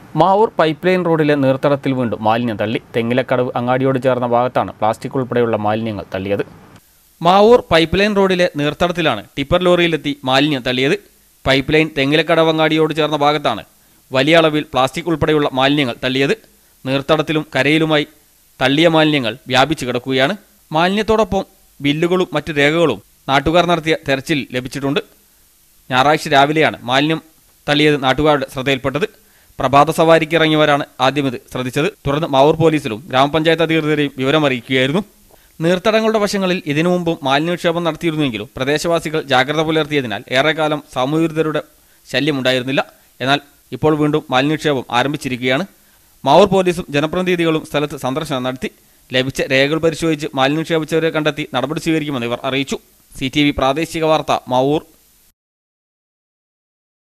Mavoor pipe line റോഡിലെ നീർത്തടത്തിൽ വീണ്ടും മാലിന്യം തള്ളി തെങ്ങിലക്കടവ് അങ്ങാടിയോട് ചേർന്ന ഭാഗത്താണ് പ്ലാസ്റ്റിക് ഉൾപ്പെടെയുള്ള മാലിന്യങ്ങൾ തള്ളിയത് മാവൂർ പൈപ്പ് ലൈൻ റോഡിലെ നീർത്തടത്തിലാണ് ടിപ്പർ ലോറിയിലെത്തി മാലിന്യം തള്ളിയത് പൈപ്പ് ലൈൻ തെങ്ങിലക്കടവ് അങ്ങാടിയോട് ചേർന്ന ഭാഗത്താണ് വലിയ അളവിൽ പ്ലാസ്റ്റിക് ഉൾപ്പെടെയുള്ള മാലിന്യങ്ങൾ തള്ളിയത് നീർത്തടത്തിലും കരയിലുമായി തള്ളിയ മാലിന്യങ്ങൾ വ്യാപിച്ചു കിടക്കുകയാണ് മാലിന്യത്തോടൊപ്പം ബില്ലുകളും മറ്റു രേഖകളും നാട്ടുകാർ നടത്തിയ തെരച്ചിൽ ലഭിച്ചിട്ടുണ്ട് ഞായറാഴ്ച രാവിലെയാണ് മാലിന്യം തള്ളിയത് നാട്ടുകാരുടെ ശ്രദ്ധയിൽപ്പെട്ടത് പ്രഭാത സവാരിക്ക് ഇറങ്ങിയവരാണ് ആദ്യം ഇത് ശ്രദ്ധിച്ചത് തുടർന്ന് മാവൂർ പോലീസിലും ഗ്രാമപഞ്ചായത്ത് അധികൃതരെയും വിവരമറിയിക്കുകയായിരുന്നു നീർത്തടങ്ങളുടെ വശങ്ങളിൽ ഇതിനു മുമ്പും മാലിന്യനിക്ഷേപം നടത്തിയിരുന്നെങ്കിലും പ്രദേശവാസികൾ ജാഗ്രത പുലർത്തിയതിനാൽ ഏറെക്കാലം സാമൂഹികരുടെ ശല്യമുണ്ടായിരുന്നില്ല എന്നാൽ ഇപ്പോൾ വീണ്ടും മാലിന്യനിക്ഷേപം ആരംഭിച്ചിരിക്കുകയാണ് മാവൂർ പോലീസും ജനപ്രതിനിധികളും സ്ഥലത്ത് സന്ദർശനം നടത്തി ലഭിച്ച രേഖകൾ പരിശോധിച്ച് മാലിന്യം നിക്ഷേപിച്ചവരെ കണ്ടെത്തി നടപടി സ്വീകരിക്കുമെന്ന് ഇവർ അറിയിച്ചു സി പ്രാദേശിക വാർത്ത മാവൂർ